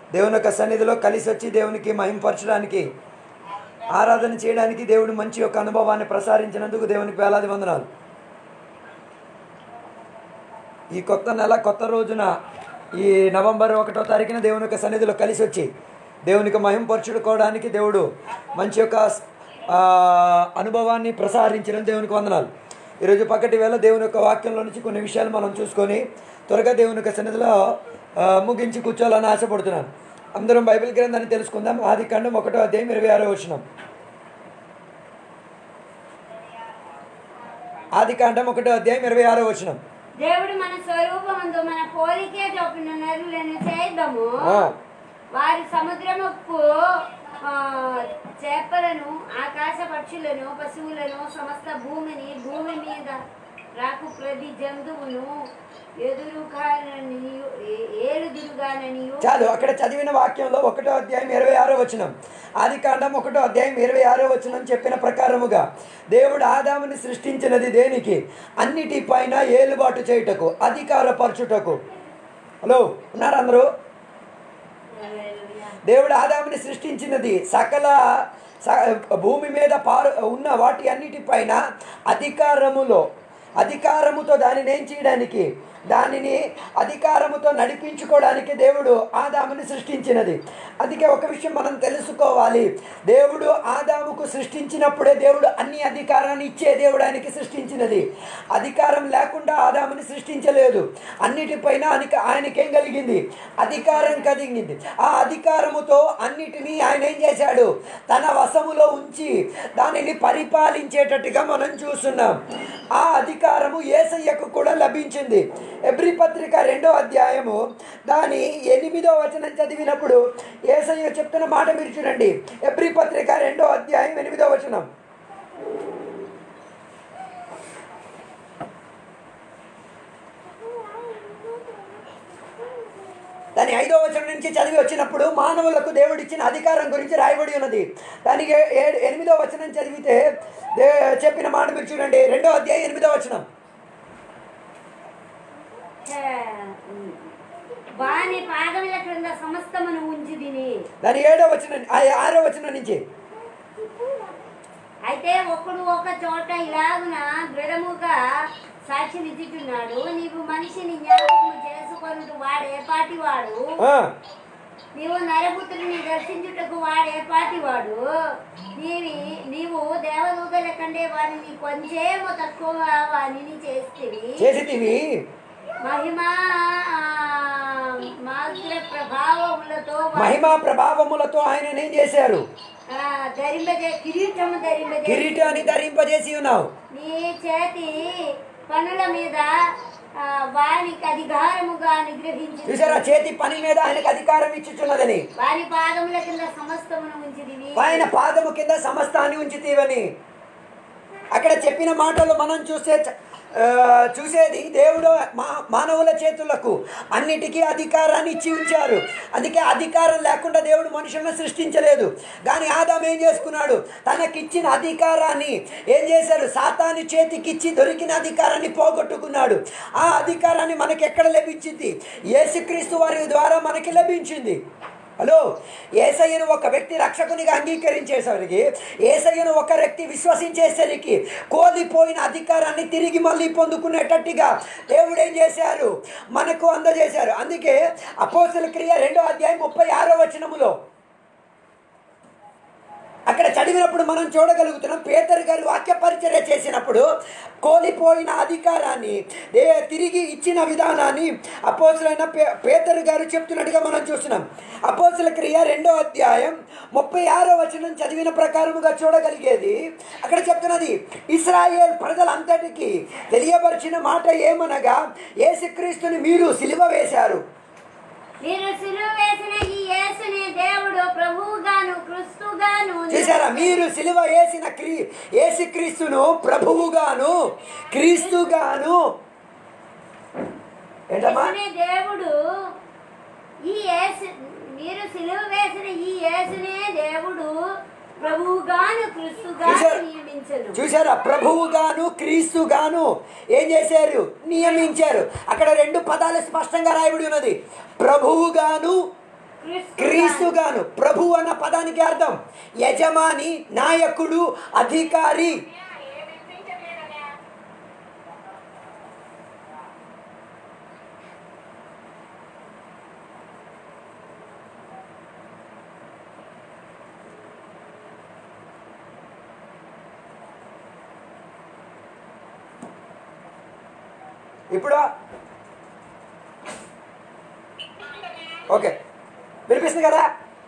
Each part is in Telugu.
దేవుని యొక్క సన్నిధిలో కలిసి వచ్చి దేవునికి మహింపరచడానికి ఆరాధన చేయడానికి దేవుడు మంచి యొక్క అనుభవాన్ని ప్రసారించినందుకు దేవునికి వేలాది వందనాలు ఈ కొత్త నెల కొత్త రోజున ఈ నవంబర్ ఒకటో తారీఖున దేవుని యొక్క సన్నిధిలో కలిసి వచ్చి దేవునికి మహింపరచుకోవడానికి దేవుడు మంచి యొక్క ఆ, అనుభవాన్ని ప్రసారించిన దేవునికి వందనాలు ఈరోజు పక్కటి వేళ దేవుని యొక్క వాక్యంలో నుంచి కొన్ని విషయాలు మనం చూసుకొని త్వరగా దేవుని యొక్క సన్నిధిలో ఆ, ముగించి కూర్చోవాలని ఆశపడుతున్నాను అందరం బైబిల్ గ్రంథాన్ని తెలుసుకుందాం ఆది కాండం ఒకటో అధ్యాయం ఇరవై ఆరో వచ్చినాం ఆది కాండం ఒకటో అధ్యాయం ఇరవై ఆరో వచ్చినాం దేవుడు మన స్వరూపమందు మన పోలికే చొప్పున నరులను చేద్దాము ఆ. వారి సముద్రముకు ఆ, చేపలను ఆకాశ పక్షులను పశువులను సమస్త భూమిని భూమి మీద రాకు ప్రతి జంతువును ఎదురుగానని ఏలుదురుగానని చాలు అక్కడ చదివిన వాక్యంలో ఒకటో అధ్యాయం ఇరవై ఆరో వచనం ఆది కాండం ఒకటో అధ్యాయం ఇరవై ఆరో వచనం చెప్పిన ప్రకారముగా దేవుడు ఆదాముని సృష్టించినది దేనికి అన్నిటిపైన ఏలుబాటు చేయుటకు అధికారపరచుటకు హలో ఉన్నారు అందరూ దేవుడు ఆదాముని సృష్టించినది సకల స- భూమి మీద పారు ఉన్న వాటి అన్నిటిపైన అధికారములో అధికారముతో దానిని ఏం చేయడానికి దానిని అధికారముతో నడిపించుకోవడానికి దేవుడు ఆదాముని సృష్టించినది అందుకే ఒక విషయం మనం తెలుసుకోవాలి దేవుడు ఆదాముకు సృష్టించినప్పుడే దేవుడు అన్ని అధికారాన్ని ఇచ్చే దేవుడు ఆయనకి సృష్టించినది అధికారం లేకుండా ఆదాముని సృష్టించలేదు అన్నిటిపైన ఆయనకి ఆయనకేం కలిగింది అధికారం కలిగింది ఆ అధికారముతో అన్నిటినీ ఆయన ఏం చేశాడు తన వశములో ఉంచి దానిని పరిపాలించేటట్టుగా మనం చూస్తున్నాం ఆ అధికారము ఏసయ్యకు కూడా లభించింది ఎబ్రి పత్రిక రెండో అధ్యాయము దాని ఎనిమిదో వచనం చదివినప్పుడు ఏసయ్య చెప్తున్న మాట మీరు చూడండి ఎబ్రి పత్రిక రెండో అధ్యాయం ఎనిమిదో వచనం దాని ఐదో వచనం నుంచి చదివి వచ్చినప్పుడు మానవులకు దేవుడిచ్చిన అధికారం గురించి రాయబడి ఉన్నది దానికి ఏ- ఏడు ఎనిమిదో వచనం చదివితే దే చెప్పిన మాట మీరు చూడండి రెండో అధ్యాయం ఎనిమిదో వచనం వాని పాదముల క్రింద సమస్తమును ఉంచి తిని దాని ఏడో వచనం ఆ ఆరో వచనం నుంచి అయితే ఒకడు ఒక చోట ఇలాగున దృఢముగా సాక్షి విధిస్తున్నాడు నీవు మనిషిని జ్ఞాపకము చేసుకొనుట వాడే పాటి వాడు ఆ, నీవు నరపుత్రుని దర్శించుటకు వాడే పాటి వాడు నీవి నీవు దేవదూతల కంటే వారిని కొంచెము తక్కువ వారిని చేస్తేవి చేసితివి మహిమా మాత్ర ప్రభావములతో వా- మహిమా ప్రభావములతో ఆయన ఏం చేశారు ఆ, ధరింపజే కిరీటము ధరింపజే కిరీటాన్ని ధరింపజేసి ఉన్నావు నీ చేతి పనుల మీద ఆ, వానికి అధికారముగా నిగ్రహించి చూసారా చేతి పని మీద ఆయనకు అధికారం ఇచ్చుచున్నదని వారి పాదముల కింద సమస్తమును ఉంచిదివి ఆయన పాదము కింద సమస్తాన్ని ఉంచితీవని అక్కడ చెప్పిన మాటలు మనం చూసే చ- ఆ, చూసేది దేవుడు మా మానవుల చేతులకు అన్నిటికీ అధికారాన్ని ఇచ్చి ఉంచారు అందుకే అధికారం లేకుండా దేవుడు మనుషులను సృష్టించలేదు కానీ ఆదాం ఏం చేసుకున్నాడు తనకిచ్చిన అధికారాన్ని ఏం చేశాడు సాతాను చేతికిచ్చి దొరికిన అధికారాన్ని పోగొట్టుకున్నాడు ఆ అధికారాన్ని మనకి ఎక్కడ లభించింది యేసుక్రీస్తు వారి ద్వారా మనకి లభించింది హలో ఏసయ్యను ఒక వ్యక్తి రక్షకునిగా అంగీకరించేసరికి ఏసయ్యను ఒక వ్యక్తి విశ్వసించేసరికి కోల్పోయిన అధికారాన్ని తిరిగి మళ్ళీ పొందుకునేటట్టుగా దేవుడు ఏం చేశారు మనకు అందజేశారు అందుకే అపోసల క్రియ రెండో అధ్యాయం ముప్పై ఆరో వచనములో అక్కడ చదివినప్పుడు మనం చూడగలుగుతున్నాం పేదరు గారు వాక్య పరిచర్య చేసినప్పుడు కోల్పోయిన అధికారాన్ని దే తిరిగి ఇచ్చిన విధానాన్ని అపోసులైన పే పేదరు గారు చెప్తున్నట్టుగా మనం చూస్తున్నాం అపోసుల క్రియ రెండో అధ్యాయం ముప్పై ఆరో వచనం చదివిన ప్రకారముగా చూడగలిగేది అక్కడ చెప్తున్నది ఇస్రాయేల్ ప్రజలంతటికీ తెలియపరిచిన మాట ఏమనగా యేసుక్రీస్తుని మీరు సిలువ వేశారు మీరు సిలువ వేసిన ఈ యేసుని దేవుడు ప్రభువుగాను క్రిస్తుగాను చూసారా మీరు సిలువ వేసిన క్రీ యేసుక్రీస్తును ప్రభువుగాను క్రీస్తుగాను ఏంటమ్మా యేసునే దేవుడు ఈ యేసు మీరు సిలువ వేసిన ఈ యేసునే దేవుడు ప్రభువుగాను క్రిస్తుగాను చూశారు? నియమించను చూసారా ప్రభువుగాను క్రీస్తుగాను ఏం చేశారు నియమించారు అక్కడ రెండు పదాలు స్పష్టంగా రాయబడి ఉన్నది ప్రభువుగాను క్రిస్తుగాను క్రీస్తుగాను ప్రభు అన్న పదానికి అర్థం యజమాని నాయకుడు అధికారి ఇప్పుడు ఓకే వినిపిస్తుంది కదా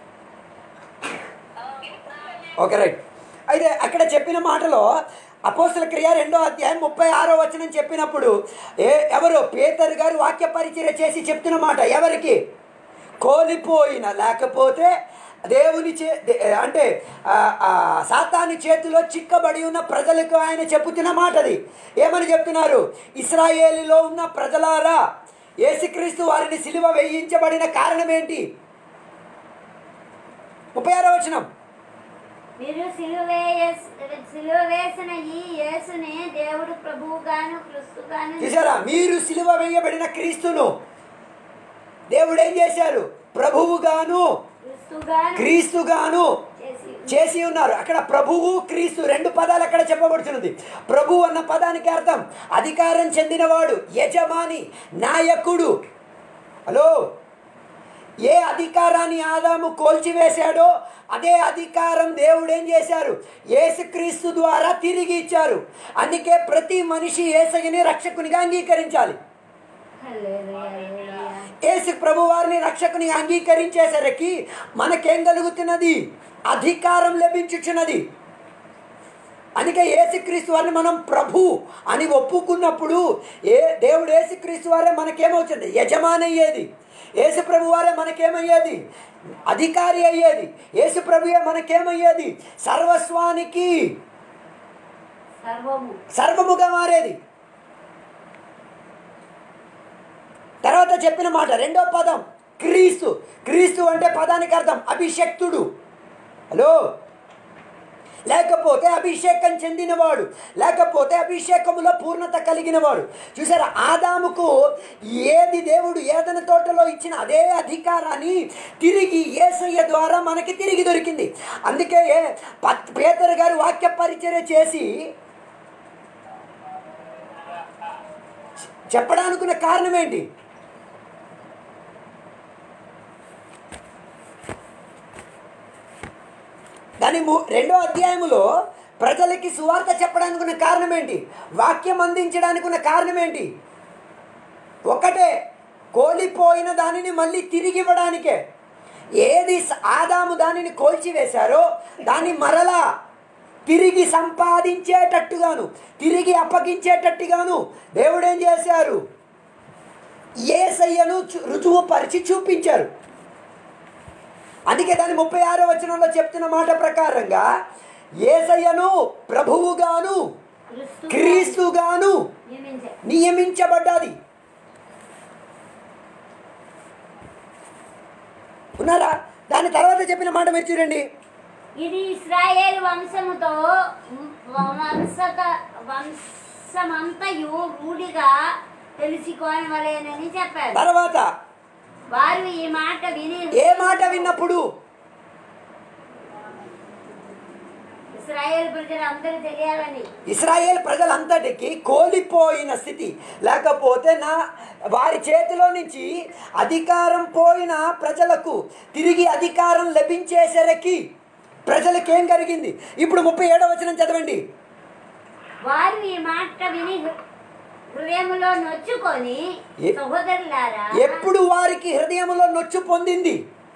ఓకే రైట్ అయితే అక్కడ చెప్పిన మాటలో అపోస్తుల క్రియ రెండో అధ్యాయం ముప్పై ఆరో వచనం చెప్పినప్పుడు ఏ ఎవరు పేతరు గారు వాక్య పరిచర్య చేసి చెప్తున్న మాట ఎవరికి కోల్పోయిన లేకపోతే దేవుని చే దే- అంటే ఆ, ఆ, సాతాను చేతిలో చిక్కబడి ఉన్న ప్రజలకు ఆయన చెప్పుతున్న మాట అది ఏమని చెప్తున్నారు ఇస్రాయేలులో ఉన్న ప్రజలారా యేసుక్రీస్తు వారిని సిలువ వేయించబడిన కారణం ఏంటి ముప్పై ఆరో వచనం మీరు సిలువే సిలువ వేసిన ఈ యేసునే దేవుడు ప్రభువుగాను క్రిస్తుగాను చూసారా మీరు సిలువ వేయబడిన క్రీస్తును దేవుడు ఏం చేశారు ప్రభువుగాను క్రిస్తుగాను క్రీస్తుగాను చేసి చేసి ఉన్నారు అక్కడ ప్రభువు క్రీస్తు రెండు పదాలు అక్కడ చెప్పబడుతున్నది ప్రభు అన్న పదానికి అర్థం అధికారం చెందినవాడు యజమాని నాయకుడు హలో ఏ అధికారాన్ని ఆదాము కోల్చివేశాడో అదే అధికారం దేవుడు ఏం చేశారు యేసుక్రీస్తు ద్వారా తిరిగి ఇచ్చారు అందుకే ప్రతి మనిషి ఏసగిని రక్షకునిగా అంగీకరించాలి హల్లెలూయా, హల్లెలూయా. యేసు ప్రభు వారిని రక్షకుని అంగీకరించేసరికి మనకేం కలుగుతున్నది అధికారం లభించుచున్నది అందుకే యేసుక్రీస్తు వారిని మనం ప్రభు అని ఒప్పుకున్నప్పుడు ఏ దేవుడు యేసుక్రీస్తు వారే మనకేమవుతుంది యజమాని అయ్యేది యేసు ప్రభు వారే మనకేమయ్యేది అధికారి అయ్యేది యేసు ప్రభుయే మనకేమయ్యేది సర్వస్వానికి సర్వము సర్వముగా మారేది తర్వాత చెప్పిన మాట రెండో పదం క్రీస్తు క్రీస్తు అంటే పదానికి అర్థం అభిషక్తుడు హలో లేకపోతే అభిషేకం చెందినవాడు లేకపోతే అభిషేకములో పూర్ణత కలిగినవాడు చూసారా ఆదాముకు ఏది దేవుడు ఏదైనా తోటలో ఇచ్చిన అదే అధికారాన్ని తిరిగి ఏసయ్య ద్వారా మనకి తిరిగి దొరికింది అందుకే పత్- పేదరు గారు వాక్య పరిచర్య చేసి చెప్పడానుకున్న కారణం ఏంటి దాని ము- రెండో అధ్యాయములో ప్రజలకి సువార్త చెప్పడానికి ఉన్న కారణం ఏంటి వాక్యం అందించడానికి ఉన్న కారణం ఏంటి ఒకటే కోల్పోయిన దానిని మళ్ళీ తిరిగి ఇవ్వడానికే ఏది స- ఆదాము దానిని కోల్చివేశారో దాన్ని మరలా తిరిగి సంపాదించేటట్టుగాను తిరిగి అప్పగించేటట్టుగాను దేవుడు ఏం చేశారు ఏసయ్యను చు- రుజువుపరిచి చూపించారు అందుకే దాని ముప్పై ఆరో వచనంలో చెప్తున్న మాట ప్రకారంగా ఏసయ్యను ప్రభువుగాను క్రిస్తు క్రీస్తుగాను నియమించే నియమించబడ్డది ఉన్నారా దాని తర్వాత చెప్పిన మాట మీరు చూడండి ఇది ఇస్రాయేల్ వంశముతో వంశత వంశమంతయు రూఢిగా తెలుసుకోనవలేనని చెప్పారు తర్వాత వారు ఈ మాట విని ఏ మాట విన్నప్పుడు ఇస్రాయేల్ ప్రజలు అందరూ తెలియాలని ఇస్రాయేల్ ప్రజలంతటికి కోల్పోయిన స్థితి లేకపోతే నా వారి చేతిలో నుంచి అధికారం పోయిన ప్రజలకు తిరిగి అధికారం లభించేసరికి ప్రజలకు ఏం కలిగింది ఇప్పుడు ముప్పై ఏడవ వచనం చదవండి వారు ఈ మాట విని హృ- హృదయములో నొచ్చుకొని ఏ- సహోదరులారా ఎప్పుడు వారికి హృదయంలో నొచ్చు పొందింది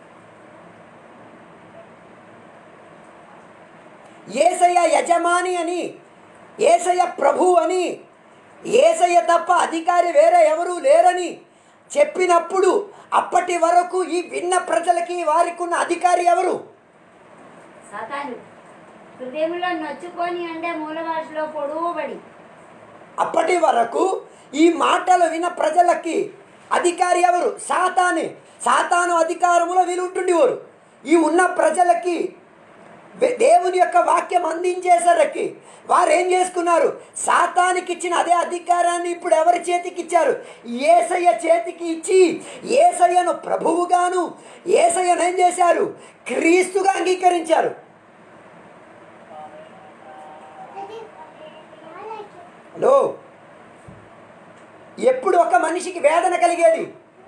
ఏసయ్య యజమాని అని ఏసయ్య ప్రభు అని ఏసయ్య తప్ప అధికారి వేరే ఎవరూ లేరని చెప్పినప్పుడు అప్పటి వరకు ఈ విన్న ప్రజలకి వారికి ఉన్న అధికారి ఎవరు సాతాను హృదయంలో నొచ్చుకొని అంటే మూల భాషలో పొడవుబడి అప్పటి వరకు ఈ మాటలు విన్న ప్రజలకి అధికారి ఎవరు సాతానే సాతాను అధికారములో వీళ్ళు ఉంటుండేవారు ఈ ఉన్న ప్రజలకి వే- దేవుని యొక్క వాక్యం అందించేసరికి వారు ఏం చేసుకున్నారు సాతానికి ఇచ్చిన అదే అధికారాన్ని ఇప్పుడు ఎవరి చేతికి ఇచ్చారు ఏసయ్య చేతికి ఇచ్చి ఏసయ్యను ప్రభువుగాను ఏసయ్యను ఏం చేశారు క్రీస్తుగా అంగీకరించారు హలో ఎప్పుడు ఒక మనిషికి వేదన కలిగేది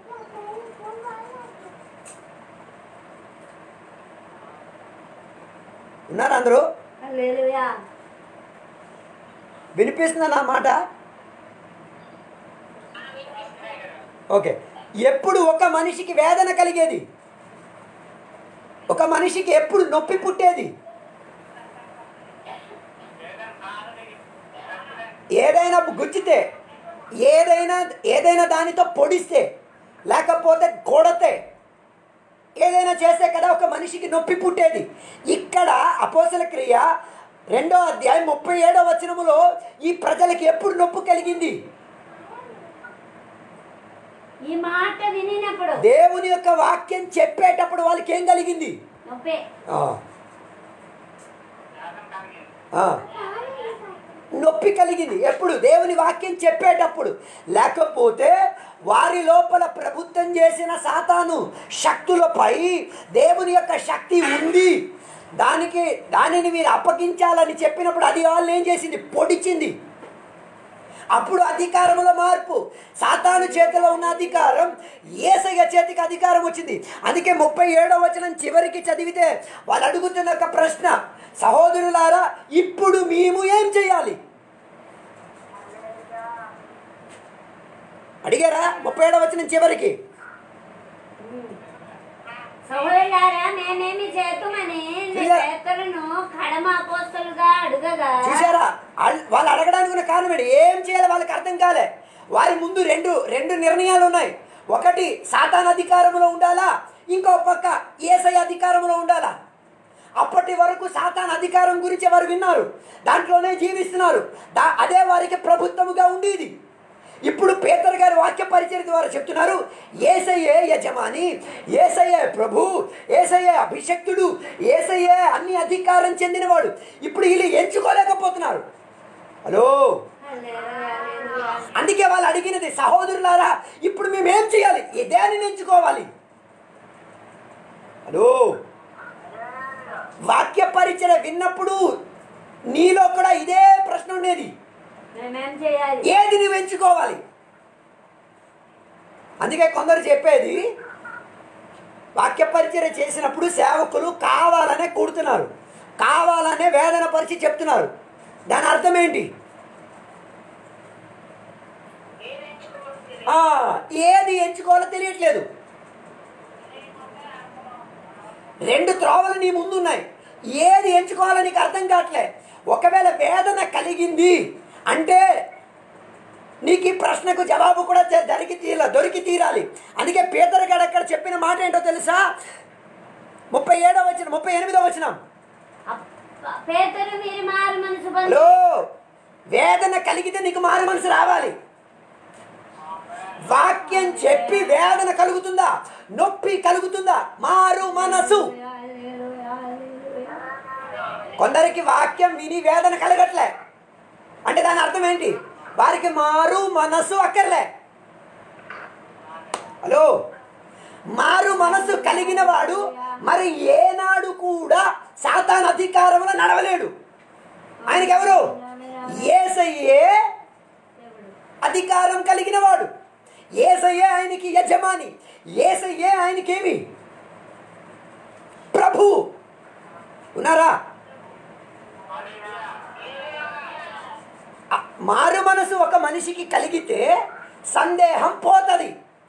ఉన్నారు అందరూ హల్లెలూయా వినిపిస్తుందా నా మాట ఓకే ఎప్పుడు ఒక మనిషికి వేదన కలిగేది ఒక మనిషికి ఎప్పుడు నొప్పి పుట్టేది ఏదైనా గుచ్చితే ఏదైనా ఏదైనా దానితో పొడిస్తే లేకపోతే కొడితే ఏదైనా చేస్తే కదా ఒక మనిషికి నొప్పి పుట్టేది ఇక్కడ అపోసల క్రియ రెండో అధ్యాయం ముప్పై ఏడో వచనములో ఈ ప్రజలకి ఎప్పుడు నొప్పి కలిగింది ఈ మాట వినినప్పుడు దేవుని యొక్క వాక్యం చెప్పేటప్పుడు వాళ్ళకి ఏం కలిగింది నొప్పే ఆ. ఆ. నొప్పి కలిగింది ఎప్పుడు దేవుని వాక్యం చెప్పేటప్పుడు లేకపోతే వారి లోపల ప్రభుత్వం చేసిన సాతాను శక్తులపై దేవుని యొక్క శక్తి ఉంది దానికి దానిని మీరు అప్పగించాలని చెప్పినప్పుడు అది వాళ్ళని ఏం చేసింది పొడిచింది అప్పుడు అధికారంలో మార్పు సాతాను చేతిలో ఉన్న అధికారం ఏసయ్య చేతికి అధికారం వచ్చింది అందుకే ముప్పై ఏడో వచనం చివరికి చదివితే వాళ్ళు అడుగుతున్న ఒక ప్రశ్న సహోదరులారా ఇప్పుడు మేము ఏం చేయాలి అడిగారా ముప్పై ఏడో వచనం చివరికి సహోదరులారా మేమేమి చేతుమని నీ చూసారా? పేతురును కడమ అపోస్తలుగా అడుగగా చూసారా అల్- వాళ్ళు అడగడానికి ఉన్న కారణం ఏంటి ఏం చేయాలో వాళ్ళకి అర్థం కాలే వారి ముందు రెండు రెండు నిర్ణయాలు ఉన్నాయి ఒకటి సాతాన్ అధికారంలో ఉండాలా ఇంకో పక్క ఏసై అధికారంలో ఉండాలా అప్పటి వరకు సాతాన్ అధికారం గురించి వారు విన్నారు దాంట్లోనే జీవిస్తున్నారు దా అదే వారికి ప్రభుత్వముగా ఉండేది ఇప్పుడు పేదర్ గారి వాక్య పరిచయ ద్వారా చెప్తున్నారు ఏసయ్యే యజమాని ఏసయ్యే ప్రభు ఏసయ్యే అభిషక్తుడు ఏసయ్యే అన్ని అధికారం చెందినవాడు ఇప్పుడు వీళ్ళు ఎంచుకోలేకపోతున్నారు హలో హల్లెలూయా, హల్లెలూయా. అందుకే వాళ్ళు అడిగినది సహోదరులారా ఇప్పుడు మేము ఏం చేయాలి ఈ దేనిని ఎంచుకోవాలి హలో వాక్య పరిచయ విన్నప్పుడు నీలో కూడా ఇదే ప్రశ్న ఉండేది మేమేం చేయాలి ఏది నువ్వు ఎంచుకోవాలి అందుకే కొందరు చెప్పేది వాక్య పరిచయం చేసినప్పుడు సేవకులు కావాలనే కొడుతున్నారు కావాలనే వేదన పరిచి చెప్తున్నారు దాని అర్థం ఏంటి ఆ, ఏది ఎంచుకోవాలో తెలియట్లేదు రెండు త్రోవలు నీ ముందు ఉన్నాయి ఏది ఎంచుకోవాలో నీకు అర్థం కావట్లే ఒకవేళ వేదన కలిగింది అంటే నీకు ఈ ప్రశ్నకు జవాబు కూడా జ- జరిగి తీర దొరికి తీరాలి అందుకే పీతర్ గారు అక్కడ చెప్పిన మాట ఏంటో తెలుసా ముప్పై ఏడో వచ్చిన ముప్పై ఎనిమిదో వచ్చిన అప్ప- పేతురు మీరు మారు మనసు పొంది హలో వేదన కలిగితే నీకు మారు మనసు రావాలి వాక్యం చెప్పి వేదన కలుగుతుందా నొప్పి కలుగుతుందా మారు మనసు హల్లెలూయా, హల్లెలూయా. కొందరికి వాక్యం విని వేదన కలగట్లే అంటే దాని అర్థం ఏంటి వారికి మారు మనసు అక్కర్లే హలో మారు మనసు కలిగిన వాడు మరి ఏనాడు కూడా సాతాన్ అధికారంలో నడవలేడు ఆయనకి ఎవరు ఏసయ్యే దేవుడు. అధికారం కలిగిన వాడు ఏసయ్యే ఆయనకి యజమాని ఏసయ్యే ఆయనకేమి ప్రభు ఉన్నారా ఆ మారు మనసు ఒక మనిషికి కలిగితే సందేహం పోతుంది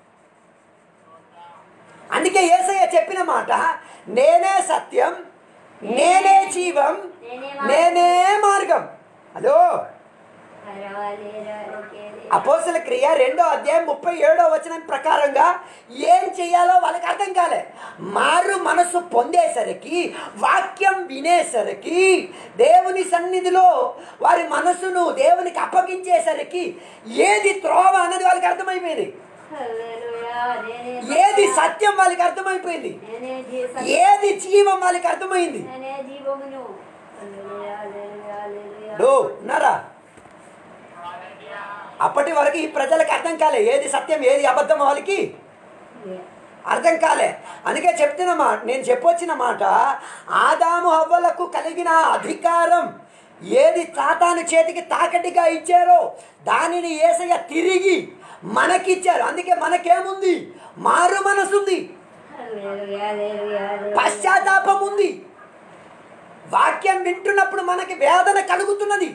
అందుకే ఏసయ్య చెప్పిన మాట నేనే సత్యం నేనే జీవం నేనే మార్గం హలో పర్వాలేరాలకేది. అపోసల క్రియ రెండో అధ్యాయం ముప్పై ఏడో వచనం ప్రకారంగా ఏం చేయాలో వాళ్ళకి అర్థం కాలే మారు మనసు పొందేసరికి వాక్యం వినేసరికి దేవుని సన్నిధిలో వారి మనసును దేవునికి అప్పగించేసరికి ఏది త్రోవ అన్నది వాళ్ళకి అర్థమైపోయింది హల్లెలూయా. నేనే ఏది సత్యం వాళ్ళకి అర్థమైపోయింది నేనే జీ- ఏది జీవం వాళ్ళకి అర్థమైంది నేనే జీవమును హల్లెలూయా, హల్లెలూయా, హల్లెలూయా. డో ఉన్నారా అప్పటి వరకు ఈ ప్రజలకు అర్థం కాలే ఏది సత్యం ఏది అబద్ధం వాళ్ళకి అర్థం కాలే అందుకే చెప్తున్న మాట నేను చెప్పొచ్చిన మాట ఆదాము హవ్వలకు కలిగిన అధికారం ఏది తాతాను చేతికి తాకటిగా ఇచ్చారో దానిని ఏసయ్య తిరిగి మనకిచ్చారు అందుకే మనకేముంది మారు మనసుంది హల్లెలూయా, హల్లెలూయా, హల్లెలూయా. పశ్చాత్తాపం ఉంది వాక్యం వింటున్నప్పుడు మనకి వేదన కలుగుతున్నది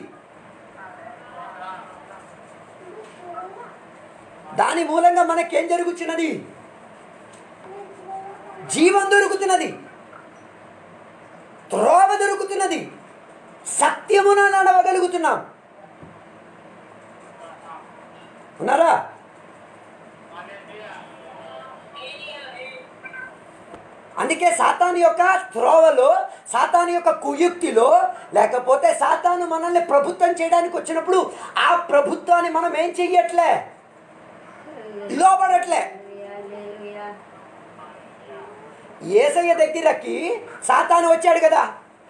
దాని మూలంగా మనకేం జరుగుతున్నది జీవం దొరుకుతున్నది త్రోవ దొరుకుతున్నది సత్యమున నడవగలుగుతున్నాం ఉన్నారా అందుకే సాతాను యొక్క త్రోవలో సాతాను యొక్క కుయుక్తిలో లేకపోతే సాతాను మనల్ని ప్రభుత్వం చేయడానికి వచ్చినప్పుడు ఆ ప్రభుత్వాన్ని మనం ఏం చెయ్యట్లే లోబడట్లే హల్లెలూయా, హల్లెలూయా. ఏసయ్య దగ్గరకి సాతాను వచ్చాడు కదా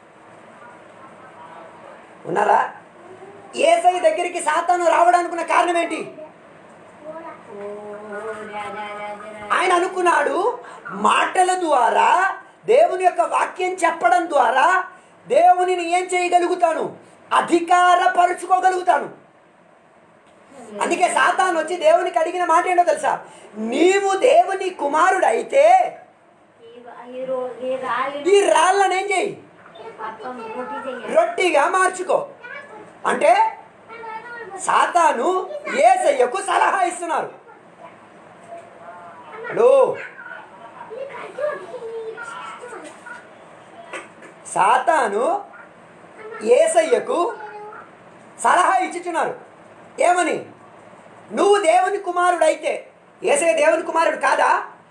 ఉన్నారా ఏసయ్య దగ్గరికి సాతాను రావడానికి కారణం ఏంటి ఓ, రా, రా, రా, రా. ఆయన అనుకున్నాడు మాటల ద్వారా దేవుని యొక్క వాక్యం చెప్పడం ద్వారా దేవునిని ఏం చేయగలుగుతాను అధికారపరుచుకోగలుగుతాను అందుకే సాతాను వచ్చి దేవునికి అడిగిన మాట ఏంటో తెలుసా నీవు దేవుని కుమారుడు అయితే ఈ- ఈ రో- ఈ రాళ్ళని ఈ రాళ్ళని ఏం చేయి అప్పం రొట్టి చెయ్యాలి. రొట్టిగా మార్చుకో అంటే సాతాను ఏసయ్యకు సలహా ఇస్తున్నారు హలో సాతాను ఏసయ్యకు సలహా ఇచ్చుచున్నారు ఏమని నువ్వు దేవుని కుమారుడు అయితే ఏసయ్య దేవుని కుమారుడు కాదా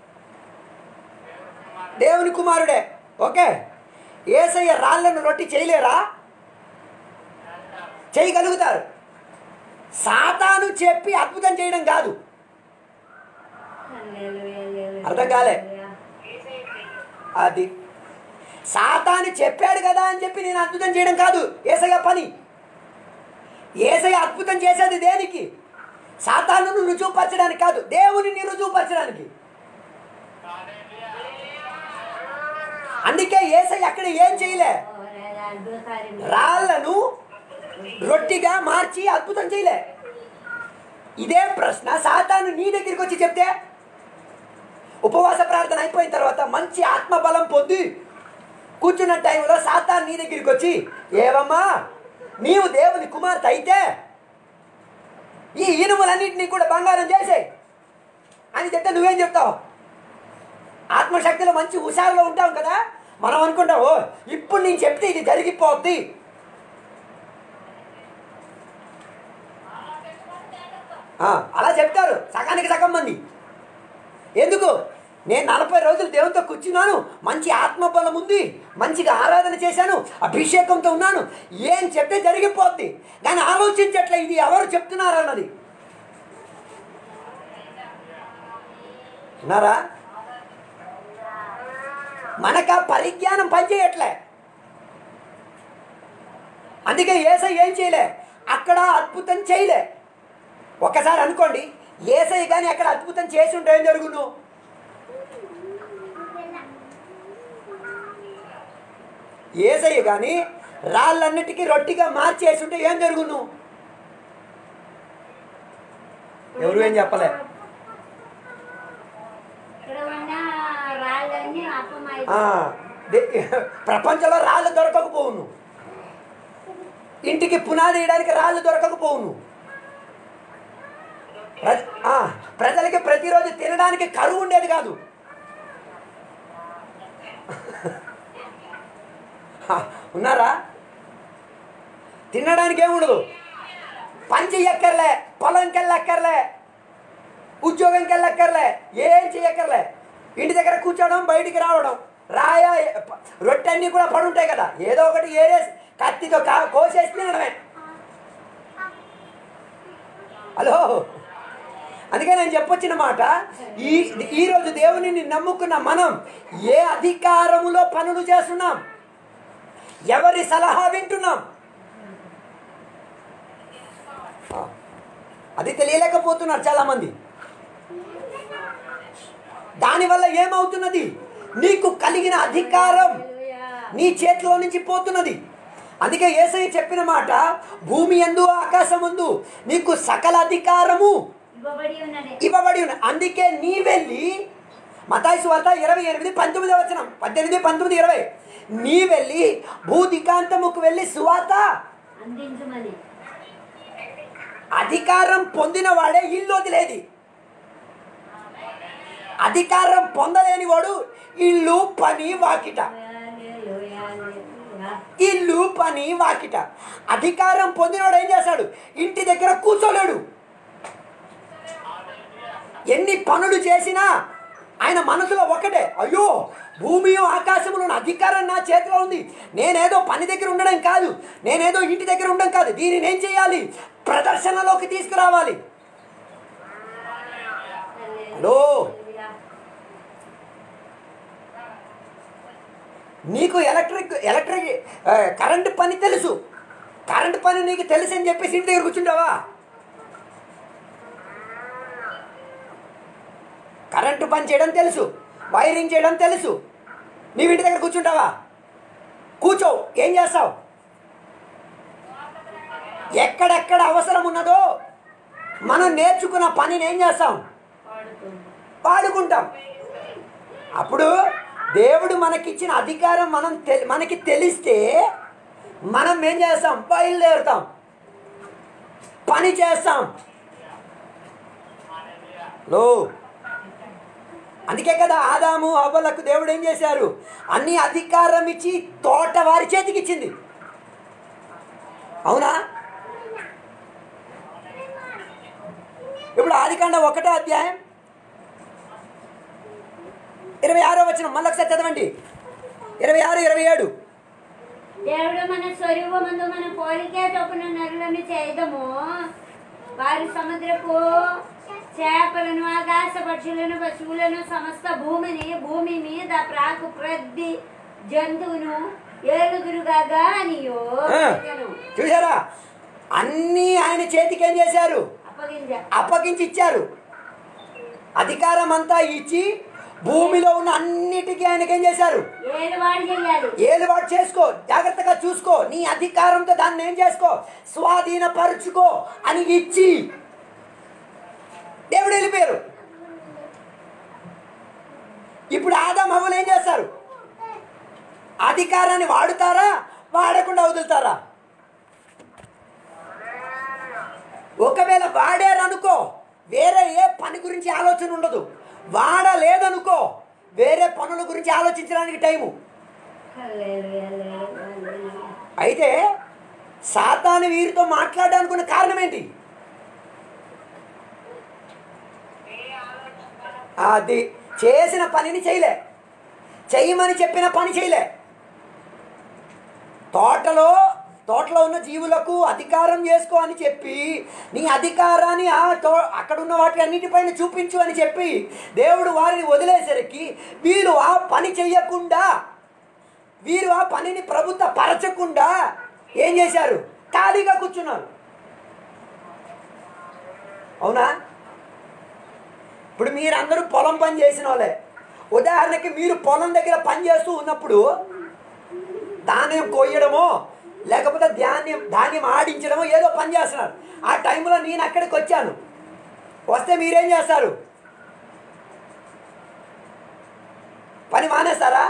దేవుని కుమారుడే ఓకే ఏసయ్య రాళ్ళను రొట్టి చేయలేరా చేయగలుగుతారు సాతాను చెప్పి అద్భుతం చేయడం కాదు హల్లెలూయా, హల్లెలూయా, అర్థం కాలే. హల్లెలూయా. అది సాతాను చెప్పాడు కదా అని చెప్పి నేను అద్భుతం చేయడం కాదు ఏసయ్య పని ఏసయ్య అద్భుతం చేసేది దేనికి సాతానును రుజువుపరచడానికి కాదు దేవునిని రుజువుపరచడానికి అందుకే ఏసయ్య అక్కడ ఏం చేయలే ఓ, రా, రా, అద్భుతాలు. రాళ్లను రొట్టిగా మార్చి అద్భుతం చేయలే ఇదే ప్రశ్న సాతాను నీ దగ్గరికి వచ్చి చెప్తే ఉపవాస ప్రార్థన అయిపోయిన తర్వాత మంచి ఆత్మబలం పొంది కూర్చున్న టైంలో సాతాను నీ దగ్గరికి వచ్చి ఏవమ్మా నీవు దేవుని కుమార్తె అయితే ఈ ఇనుములన్నింటినీ కూడా బంగారం చేసేయి అని చెప్తే నువ్వేం చెప్తావు ఆత్మశక్తిలో మంచి హుషారులో ఉంటాం కదా మనం అనుకుంటాం "ఓ, ఇప్పుడు నేను చెప్తే ఇది జరిగిపోద్ది ఆ, అలా చెప్తారు సగానికి సగం మంది ఎందుకు నేను నలభై రోజులు దేవునితో కూర్చున్నాను మంచి ఆత్మబలం ఉంది మంచిగా ఆరాధన చేశాను అభిషేకంతో ఉన్నాను ఏం చెప్తే జరిగిపోద్ది కానీ ఆలోచించట్లే ఇది ఎవరు చెప్తున్నారు అన్నది ఉన్నారా మనకు ఆ పరిజ్ఞానం పనిచేయట్లే అందుకే ఏసై ఏం చేయలే అక్కడ అద్భుతం చేయలే ఒకసారి అనుకోండి ఏసై కానీ అక్కడ అద్భుతం చేసి ఉంటే ఏం జరుగును ఏసై కానీ రాళ్ళన్నిటికీ రొట్టిగా మార్చేసి ఉంటే ఏం జరుగును ఎవరు ఏం చెప్పలే ఇక్కడ ఉన్న రాళ్ళన్నీ అప్పమై ఆ, దే- ప్రపంచంలో రాళ్ళు దొరకకపోవును ఇంటికి పునాది వేయడానికి రాళ్ళు దొరకకపోవును ప్ర- ఆ, ప్రజలకి ప్రతిరోజు తినడానికి కరువు ఉండేది కాదు హ, ఉన్నారా తినడానికి ఏముండదు పని చెయ్యక్కర్లే పొలంకి వెళ్ళక్కర్లే ఉద్యోగంకి వెళ్ళక్కర్లే ఏం చెయ్యక్కర్లే ఇంటి దగ్గర కూర్చోవడం బయటికి రావడం రాయ రొట్టె అన్నీ కూడా పడుంటాయి కదా ఏదో ఒకటి ఏరేసి కత్తితో కా కోసేసి తినడమే హలో అందుకే నేను చెప్పొచ్చిన మాట ఈ ఈరోజు దేవునిని నమ్ముకున్న మనం ఏ అధికారములో పనులు చేస్తున్నాం ఎవరి సలహా వింటున్నాం ఆ, అది తెలియలేకపోతున్నారు చాలామంది దానివల్ల ఏమవుతున్నది నీకు కలిగిన అధికారం హల్లెలూయా. నీ చేతిలో నుంచి పోతున్నది అందుకే ఏసై చెప్పిన మాట భూమి ఎందు ఆకాశం ఎందు నీకు సకల అధికారము ఇవ్వబడి ఉన్నది ఇవ్వబడి ఉన్నది అందుకే నీ వెళ్ళి మతాయి వార్త ఇరవై ఎనిమిది పంతొమ్మిది వచనం పద్దెనిమిది పంతొమ్మిది ఇరవై నీ వెళ్ళి భూదికాంతముకు వెళ్ళి సువాత అందించమని అధికారం పొందిన వాడే ఇల్లు వదిలేది అధికారం పొందలేని వాడు ఇల్లు పని వాకిట హల్లెలూయా, హల్లెలూయా. ఇల్లు పని వాకిట అధికారం పొందినవాడు ఏం చేస్తాడు ఇంటి దగ్గర కూర్చోలేడు ఎన్ని పనులు చేసినా ఆయన మనసులో ఒకటే అయ్యో భూమి ఆకాశంలో ఉన్న అధికారం నా చేతిలో ఉంది నేనేదో పని దగ్గర ఉండడం కాదు నేనేదో ఇంటి దగ్గర ఉండడం కాదు దీనిని ఏం చేయాలి ప్రదర్శనలోకి తీసుకురావాలి హలో హల్లెలూయా. నీకు ఎలక్ట్రిక్ ఎలక్ట్రిక్ ఆ, కరెంటు పని తెలుసు కరెంటు పని నీకు తెలుసు అని చెప్పేసి ఇంటి దగ్గర కూర్చుంటావా కరెంటు పని చేయడం తెలుసు వైరింగ్ చేయడం తెలుసు నీవు ఇంటి దగ్గర కూర్చుంటావా కూర్చో ఏం చేస్తావు ఎక్కడెక్కడ అవసరం ఉన్నదో మనం నేర్చుకున్న పనిని ఏం చేస్తాం పాడుతుంది. వాడుకుంటాం అప్పుడు దేవుడు మనకిచ్చిన అధికారం మనం తె- మనకి తెలిస్తే మనం ఏం చేస్తాం బయలుదేరుతాం పని చేస్తాం లో అందుకే కదా ఆదాము అవ్వలకు దేవుడు ఏం చేశారు అన్ని అధికారం ఇచ్చి తోట వారి చేతికి ఇచ్చింది అవునా ఇప్పుడు ఆదికాండ ఒకటో అధ్యాయం ఇరవై ఆరో వచ్చిన మళ్ళీ ఒకసారి చదవండి ఇరవై ఆరు ఇరవై ఏడు దేవుడు మన స్వరూపమందు మన పోలికే చొప్పున నరులను చేయదము వారి సముద్రపు చేపలను ఆకాశ పక్షులను పశువులను సమస్త భూమిని భూమి మీద ప్రాకు ప్రతి జంతువును ఏలుగురుగా అనియో ఆ, చూసారా అన్నీ ఆయన చేతికి ఏం చేశారు అప్పగింజ అప్పగించి ఇచ్చారు అధికారం అంతా ఇచ్చి భూమిలో ఉన్న అన్నిటికీ ఆయనకి ఏం చేశారు ఏలు వాడు చెయ్యాలి ఏలుబాటు చేసుకో జాగ్రత్తగా చూసుకో నీ అధికారంతో దాన్ని ఏం చేసుకో స్వాధీనపరుచుకో అని ఇచ్చి దేవుడు వెళ్ళిపోయారు ఇప్పుడు ఆదాం హవ్వలు ఏం చేస్తారు అధికారాన్ని వాడుతారా వాడకుండా వదులుతారా ఒకవేళ వాడారనుకో వేరే ఏ పని గురించి ఆలోచన ఉండదు వాడలేదనుకో వేరే పనుల గురించి ఆలోచించడానికి టైము హల్లెలూయా, హల్లెలూయా, హల్లెలూయా. అయితే సాతాను వీరితో మాట్లాడడానికి ఉన్న కారణం ఏంటి అది చేసిన పనిని చేయలే చెయ్యమని చెప్పిన పని చేయలే తోటలో తోటలో ఉన్న జీవులకు అధికారం చేసుకో అని చెప్పి నీ అధికారాన్ని ఆ తో అక్కడ ఉన్న వాటి అన్నిటిపైన చూపించు అని చెప్పి దేవుడు వారిని వదిలేసరికి వీరు ఆ పని చెయ్యకుండా వీరు ఆ పనిని ప్రభుత్వ పరచకుండా ఏం చేశారు ఖాళీగా కూర్చున్నారు అవునా ఇప్పుడు మీరందరూ పొలం పని చేసిన వాళ్ళే ఉదాహరణకి మీరు పొలం దగ్గర పని చేస్తూ ఉన్నప్పుడు ధాన్యం కొయ్యడమో లేకపోతే ధాన్యం ధాన్యం ఆడించడమో ఏదో పని చేస్తున్నారు ఆ టైంలో నేను అక్కడికి వచ్చాను వస్తే మీరేం చేస్తారు పని మానేస్తారా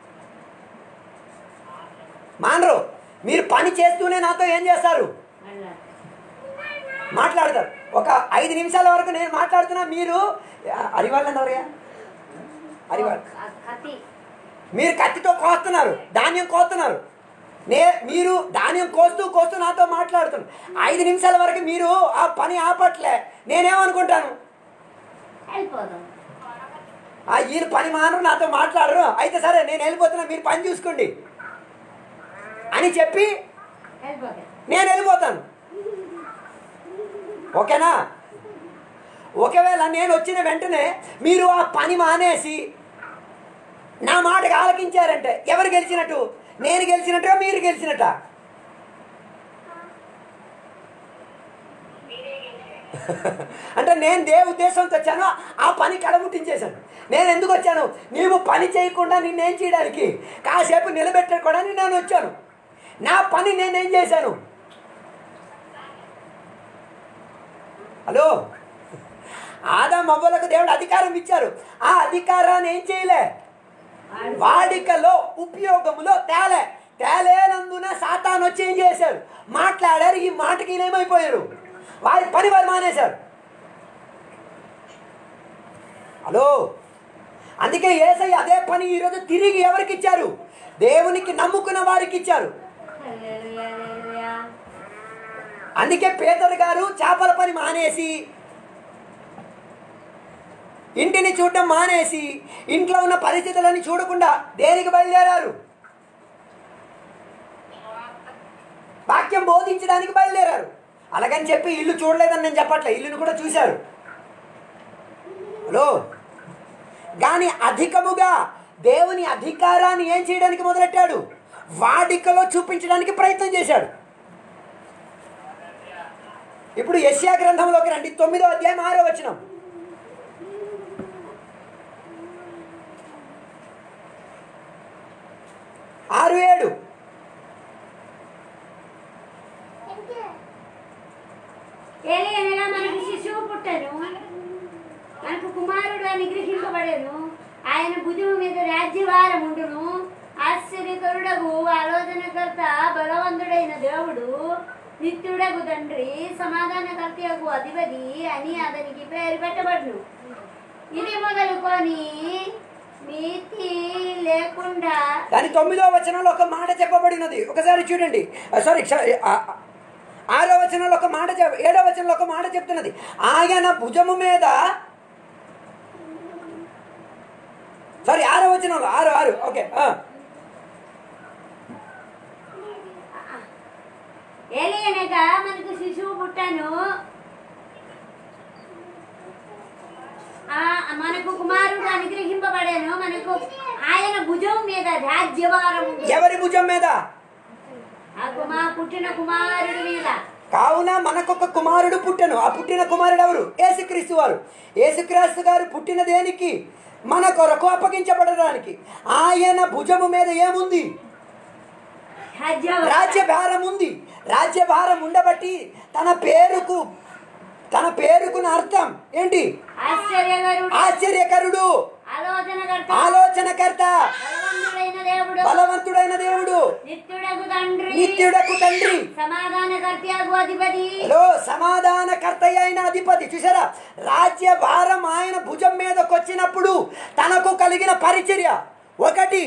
మానరు మీరు పని చేస్తూనే నాతో ఏం చేస్తారు మళ్ళా. మాట్లాడతారు ఒక ఐదు నిమిషాల వరకు నేను మాట్లాడుతున్నా మీరు అరివాళ్ళు అన్నారుగా అరివాళ్ళు క- కత్తి మీరు కత్తితో కోస్తున్నారు ధాన్యం కోస్తున్నారు నే మీరు ధాన్యం కోస్తూ కోస్తూ నాతో మాట్లాడుతున్నారు ఐదు నిమిషాల వరకు మీరు ఆ పని ఆపట్లే నేనేమనుకుంటాను వెళ్ళిపోదాం ఆ ఈయన పని మానరు నాతో మాట్లాడరు అయితే సరే నేను వెళ్ళిపోతున్నా మీరు పని చూసుకోండి అని చెప్పి వెళ్ళిపోతాం నేను వెళ్ళిపోతాను ఓకేనా ఒకవేళ నేను వచ్చిన వెంటనే మీరు ఆ పని మానేసి నా మాటకు ఆలకించారంటే ఎవరు గెలిచినట్టు నేను గెలిచినట్టుగా మీరు గెలిచినట్ట అంటే నేను దే ఉద్దేశంతో వచ్చాను ఆ పని కడముట్టించేశాను నేను ఎందుకు వచ్చాను నీవు పని చేయకుండా నిన్నేం చేయడానికి కాసేపు నిలబెట్టుకోవడానికి నేను వచ్చాను నా పని నేనేం చేశాను హలో ఆదాం అవ్వలకు దేవుడు అధికారం ఇచ్చారు ఆ అధికారాన్ని ఏం చేయలే వాడికలో ఉపయోగములో తేలే తేలేనందున సాతాను వచ్చి ఏం చేశారు మాట్లాడారు ఈ మాటకి ఈయన ఏమైపోయారు వారి పని వారు మానేశారు హలో అందుకే ఏసై అదే పని ఈరోజు తిరిగి ఎవరికి ఇచ్చారు దేవునికి నమ్ముకున్న వారికి ఇచ్చారు హల్లెలూయా, హల్లెలూయా. అందుకే పేదరు గారు చేపల పని మానేసి ఇంటిని చూడడం మానేసి ఇంట్లో ఉన్న పరిస్థితులని చూడకుండా దేనికి బయలుదేరారు వాక్యం బోధించడానికి బయలుదేరారు అలాగని చెప్పి ఇల్లు చూడలేదని నేను చెప్పట్లే ఇల్లుని కూడా చూశారు హలో కానీ అధికముగా దేవుని అధికారాన్ని ఏం చేయడానికి మొదలెట్టాడు వాడికలో చూపించడానికి ప్రయత్నం చేశాడు ఇప్పుడు యశ్యా గ్రంథంలోకి రండి తొమ్మిదో అధ్యాయం ఆరో వచనం ఆరు ఏడు ఏలి అనగా మనకు శిశువు పుట్టను మనకు కుమారుడు నిగ్రహింపబడెను ఆయన భుజము మీద రాజ్యభారం ఉండును ఆశ్చర్యకరుడగు ఆలోచనకర్త బలవంతుడైన దేవుడు నిత్యుడగు తండ్రి సమాధానకర్తయగు అధిపతి అని అతనికి పేరు పెట్టబడును ఇది మొదలుకొని మితి లేకుండా దాని తొమ్మిదో వచనంలో ఒక మాట చెప్పబడినది ఒకసారి చూడండి సారీ ఆరో వచనంలో ఒక మాట చెప్ ఏడో వచనంలో ఒక మాట చెప్తున్నది ఆయన భుజము మీద సారీ ఆరో వచనంలో ఆరు ఆరు ఓకే ఆ. ఏలి అనగా మనకు శిశువు పుట్టను ఆ మనకు కుమారుడు అనుగ్రహింపబడాను మనకు ఆయన భుజం మీద రాజ్యభారం ఉంది. ఎవరి భుజం మీద ఆ కుమా పుట్టిన కుమారుడి మీద కావున మనకొక కుమారుడు పుట్టెను ఆ పుట్టిన కుమారుడు ఎవరు యేసుక్రీస్తు వారు యేసుక్రీస్తు గారు పుట్టిన దేనికి మన కొరకు అప్పగించబడడానికి ఆయన భుజము మీద ఏముంది రాజ్యభారం రాజ్యభారం ఉంది రాజ్యభారం ఉండబట్టి తన పేరుకు తన పేరుకున్న అర్థం ఏంటి ఆశ్చర్యకరుడు ఆశ్చర్యకరుడు ఆలోచనకర్త ఆలోచనకర్త బలవంతుడైన దేవుడు బలవంతుడైన దేవుడు నిత్యుడగు తండ్రి నిత్యుడకు తండ్రి సమాధానకర్తయగు అధిపతి హలో సమాధానకర్త అయిన అధిపతి చూసారా రాజ్యభారం ఆయన భుజం మీదకి వచ్చినప్పుడు తనకు కలిగిన పరిచర్య ఒకటి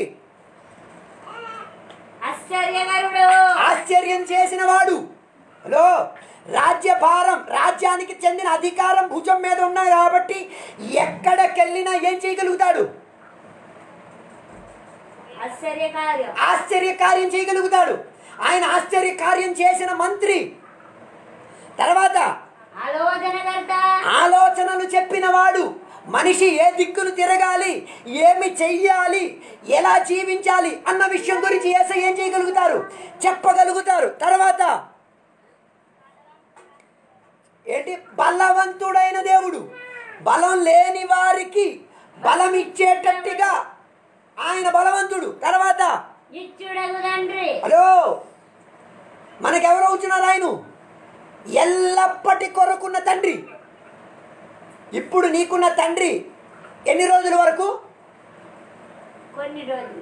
ఆశ్చర్యకరుడు ఆశ్చర్యం చేసిన వాడు హలో రాజ్యభారం రాజ్యానికి చెందిన అధికారం భుజం మీద ఉన్నాయి కాబట్టి ఎక్కడికెళ్ళినా ఏం చేయగలుగుతాడు ఆశ్చర్యకార్యం ఆశ్చర్య కార్యం చేయగలుగుతాడు ఆయన ఆశ్చర్య కార్యం చేసిన మంత్రి తర్వాత ఆలోచనకర్త ఆలోచనలు చెప్పిన వాడు మనిషి ఏ దిక్కును తిరగాలి ఏమి చెయ్యాలి ఎలా జీవించాలి అన్న విషయం గురించి ఏసై ఏం చేయగలుగుతారు చెప్పగలుగుతారు తర్వాత ఏంటి బలవంతుడైన దేవుడు బలం లేని వారికి బలం ఇచ్చేటట్టుగా ఆయన బలవంతుడు తర్వాత నిత్యుడగు తండ్రి హలో మనకెవరు అవుతున్నారు ఆయన ఎల్లప్పటి కొరకున్న తండ్రి ఇప్పుడు నీకున్న తండ్రి ఎన్ని రోజుల వరకు కొన్ని రోజులు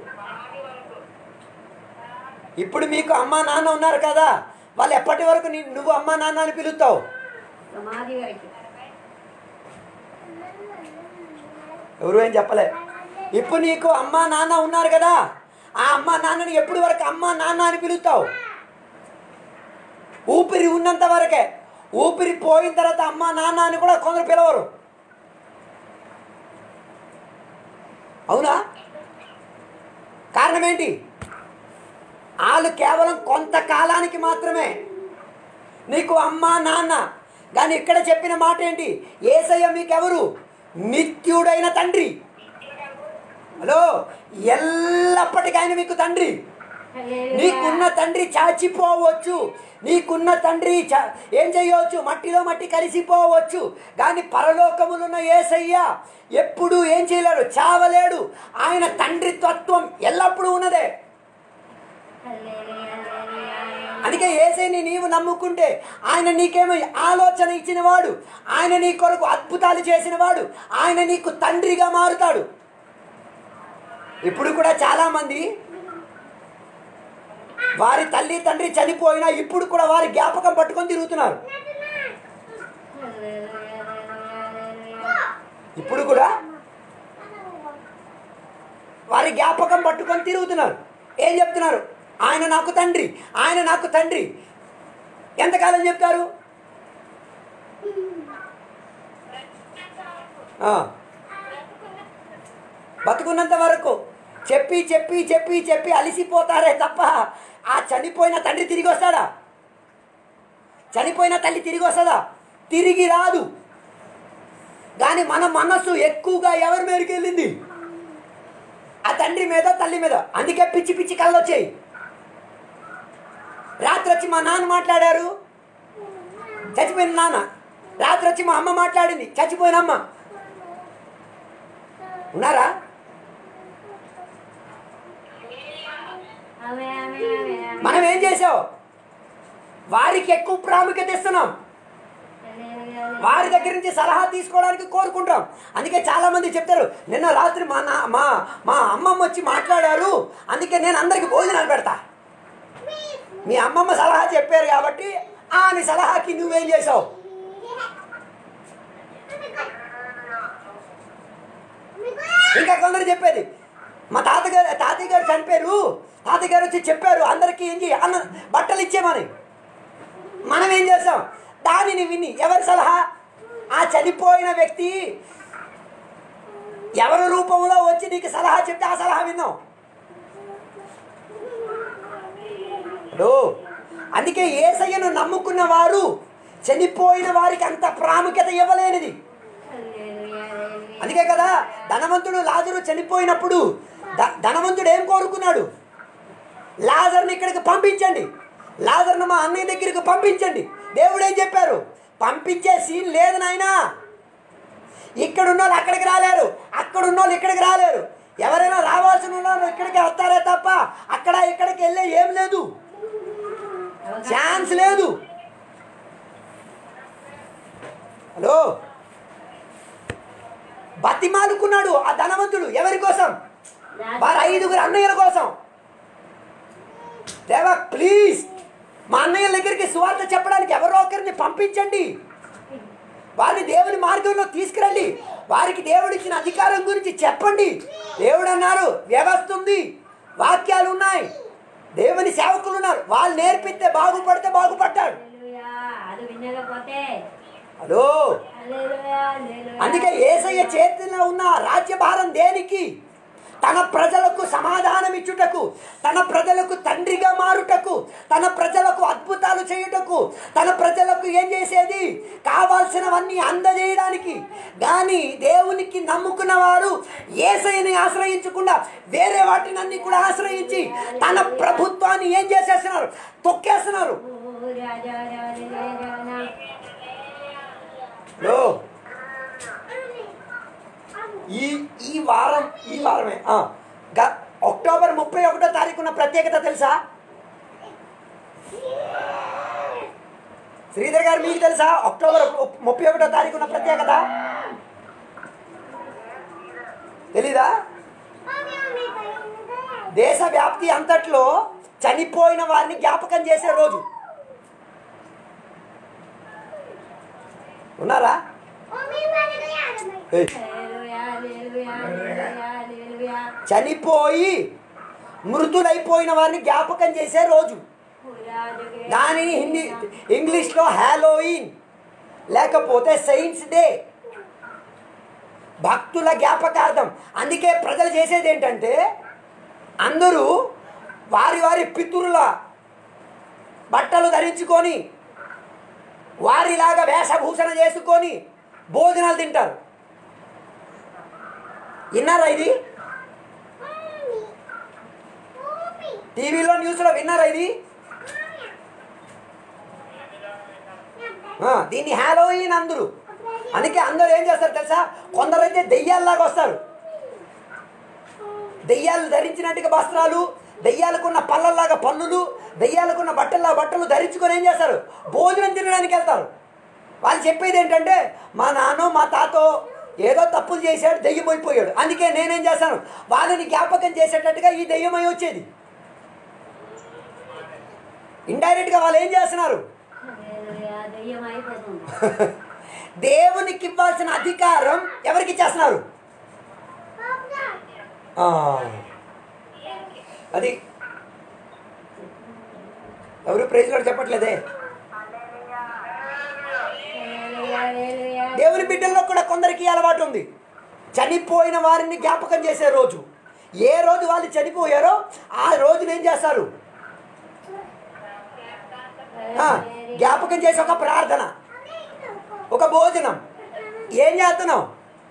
ఇప్పుడు మీకు అమ్మా నాన్న ఉన్నారు కదా వాళ్ళు ఎప్పటి వరకు నీ- నువ్వు అమ్మా నాన్న అని పిలుస్తావు సమాధి వరకు ఎవరు ఏం చెప్పలే ఇప్పుడు నీకు అమ్మా నాన్న ఉన్నారు కదా ఆ అమ్మా నాన్నని ఎప్పుడు వరకు అమ్మా నాన్న అని పిలుస్తావు ఊపిరి ఉన్నంత వరకే ఊపిరి పోయిన తర్వాత అమ్మా నాన్న అని కూడా కొందరు పిలవరు అవునా కారణం ఏంటి వాళ్ళు కేవలం కొంతకాలానికి మాత్రమే నీకు అమ్మ నాన్న కానీ ఇక్కడ చెప్పిన మాట ఏంటి ఏసయ్య మీకెవరు నిత్యుడైన తండ్రి హలో ఎల్లప్పటికీ ఆయన మీకు తండ్రి నీకున్న తండ్రి చాచిపోవచ్చు నీకున్న తండ్రి చ- ఏం చేయవచ్చు మట్టిలో మట్టి కలిసిపోవచ్చు కానీ పరలోకములున్న ఏసయ్య ఎప్పుడు ఏం చేయలేడు చావలేడు ఆయన తండ్రి తత్వం ఎల్లప్పుడూ ఉన్నదే అందుకే ఏసైని నీవు నమ్ముకుంటే ఆయన నీకేమో ఆలోచన ఇచ్చినవాడు ఆయన నీ కొరకు అద్భుతాలు చేసినవాడు ఆయన నీకు తండ్రిగా మారుతాడు ఇప్పుడు కూడా చాలామంది వారి తల్లి తండ్రి చనిపోయినా ఇప్పుడు కూడా వారి జ్ఞాపకం పట్టుకొని తిరుగుతున్నారు ఇప్పుడు కూడా వారి జ్ఞాపకం పట్టుకొని తిరుగుతున్నారు ఏం చెప్తున్నారు ఆయన నాకు తండ్రి ఆయన నాకు తండ్రి ఎంతకాలం చెప్తారు ఆ. బతుకున్నంత వరకు చెప్పి చెప్పి చెప్పి చెప్పి అలిసిపోతారే తప్ప ఆ చనిపోయిన తండ్రి తిరిగి వస్తాడా చనిపోయిన తల్లి తిరిగి వస్తుందా తిరిగి రాదు కానీ మన మనస్సు ఎక్కువగా ఎవరి మీదకి వెళ్ళింది ఆ తండ్రి మీద తల్లి మీద అందుకే పిచ్చి పిచ్చి కళ్ళు వచ్చాయి రాత్రి వచ్చి మా నాన్న మాట్లాడారు చచ్చిపోయిన నాన్న రాత్రి వచ్చి మా అమ్మ మాట్లాడింది చచ్చిపోయిన అమ్మ ఉన్నారా మనం ఏం చేసావు వారికి ఎక్కువ ప్రాముఖ్యత ఇస్తున్నాం వారి దగ్గర నుంచి సలహా తీసుకోవడానికి కోరుకుంటాం అందుకే చాలా మంది చెప్తారు నిన్న రాత్రి మా నా మా మా అమ్మమ్మ వచ్చి మాట్లాడారు అందుకే నేను అందరికి భోజనాలు పెడతా మీ అమ్మమ్మ సలహా చెప్పారు కాబట్టి ఆమె సలహాకి నువ్వేం చేసావు ఇంకా కొందరు చెప్పేది మా తాతగారు తాతయ్య గారు చనిపోయారు తాతయ్య గారు వచ్చి చెప్పారు అందరికీ ఏం చేయి అన్న బట్టలు ఇచ్చేమని మనం ఏం చేస్తాం దానిని విని ఎవరి సలహా ఆ చనిపోయిన వ్యక్తి ఎవరి రూపంలో వచ్చి నీకు సలహా చెప్తే ఆ సలహా విన్నాం హలో అందుకే ఏసయ్యను నమ్ముకున్న వారు చనిపోయిన వారికి అంత ప్రాముఖ్యత ఇవ్వలేనిది అందుకే కదా ధనవంతుడు లాజరు చనిపోయినప్పుడు ధ- ధనవంతుడు ఏం కోరుకున్నాడు లాజర్ని ఇక్కడికి పంపించండి లాజర్ను మా అన్నయ్య దగ్గరికి పంపించండి దేవుడు ఏం చెప్పారు పంపించే సీన్ లేదు నాయనా ఇక్కడ ఉన్న వాళ్ళు అక్కడికి రాలేరు అక్కడ ఉన్న వాళ్ళు ఇక్కడికి రాలేరు ఎవరైనా రావాల్సిన వాళ్ళు ఇక్కడికి వస్తారే తప్ప అక్కడ ఇక్కడికి వెళ్ళే ఏం లేదు ఛాన్స్ లేదు హలో బతిమాలుకున్నాడు ఆ ధనవంతుడు ఎవరి కోసం వారి ఐదుగురు అన్నయ్యల కోసం దేవా ప్లీజ్ మా అన్నయ్యల దగ్గరికి సువార్త చెప్పడానికి ఎవరో ఒకరిని పంపించండి వారిని దేవుని మార్గంలో తీసుకురండి వారికి దేవుడు ఇచ్చిన అధికారం గురించి చెప్పండి దేవుడు అన్నారు వ్యవస్థ ఉంది వాక్యాలు ఉన్నాయి దేవుని సేవకులు ఉన్నారు వాళ్ళు నేర్పిస్తే బాగుపడితే బాగుపడ్డాడు అది వినకపోతే హలో హల్లెలూయా, హల్లెలూయా. అందుకే ఏసయ్య చేతిలో ఉన్న రాజ్యభారం దేనికి తన ప్రజలకు సమాధానం ఇచ్చుటకు తన ప్రజలకు తండ్రిగా మారుటకు తన ప్రజలకు అద్భుతాలు చేయుటకు తన ప్రజలకు ఏం చేసేది కావాల్సినవన్నీ అందజేయడానికి కానీ దేవునికి నమ్ముకున్న వారు ఏసయ్యని ఆశ్రయించకుండా వేరే వాటిని అన్ని కూడా ఆశ్రయించి తన ప్రభుత్వాన్ని ఏం చేసేస్తున్నారు తొక్కేస్తున్నారు ఓ రాజా రాజా రాజా లో ఈ ఈ వారం ఈ వారమే ఆ, గ- అక్టోబర్ ముప్పై ఒకటో తారీఖున ప్రత్యేకత తెలుసా శ్రీధర్ గారు మీకు తెలుసా అక్టోబర్ ము- ముప్పై ఒకటో తారీఖున ప్రత్యేకత తెలీదా దేశ వ్యాప్తి అంతట్లో చనిపోయిన వారిని జ్ఞాపకం చేసే రోజు ఉన్నారా ఏయ్. హల్లెలూయా, హల్లెలూయా, హల్లెలూయా, హల్లెలూయా. చనిపోయి మృతులైపోయిన వారిని జ్ఞాపకం చేసే రోజు ఓ రాజుకే దానిని హిందీ ఇంగ్లీష్లో హ్యాలోయిన్ లేకపోతే సెయింట్స్ డే భక్తుల జ్ఞాపకార్థం అందుకే ప్రజలు చేసేది ఏంటంటే అందరూ వారి వారి పితృల బట్టలు ధరించుకొని వారిలాగా వేషభూషణ చేసుకొని భోజనాలు తింటారు విన్నారా ఇది టీవీలో న్యూస్లో విన్నారా ఇది ఆ, దీన్ని హ్యాలోయిన్ అందరు అందుకే అందరూ ఏం చేస్తారు తెలుసా కొందరైతే దెయ్యాల్లాగా వస్తారు దెయ్యాలు ధరించినట్టుగా వస్త్రాలు దెయ్యాలకున్న పళ్ళల్లాగా పళ్ళులు దెయ్యాలకున్న బట్టల్లా బట్టలు ధరించుకొని ఏం చేస్తారు భోజనం తినడానికి వెళ్తారు వాళ్ళు చెప్పేది ఏంటంటే మా నాన్నో మా తాతో ఏదో తప్పులు చేశాడు దెయ్యం అయిపోయాడు అందుకే నేనేం చేశాను వాళ్ళని జ్ఞాపకం చేసేటట్టుగా ఈ దెయ్యమై వచ్చేది ఇండైరెక్ట్గా వాళ్ళు ఏం చేస్తున్నారు హల్లెలూయా, దెయ్యం అయిపోతుంది దేవునికి ఇవ్వాల్సిన అధికారం ఎవరికి ఇచ్చేస్తున్నారు ఆ, అది ఎవరు ప్రైజ్ కూడా చెప్పట్లేదే హల్లెలూయా, హల్లెలూయా. దేవుని బిడ్డల్లో కూడా కొందరికి ఈ అలవాటు ఉంది చనిపోయిన వారిని జ్ఞాపకం చేసే రోజు ఏ రోజు వాళ్ళు చనిపోయారో ఆ రోజున ఏం చేస్తారు ఆ, జ్ఞాపకం చేసి ఒక ప్రార్థన ఒక భోజనం ఏం చేస్తున్నావు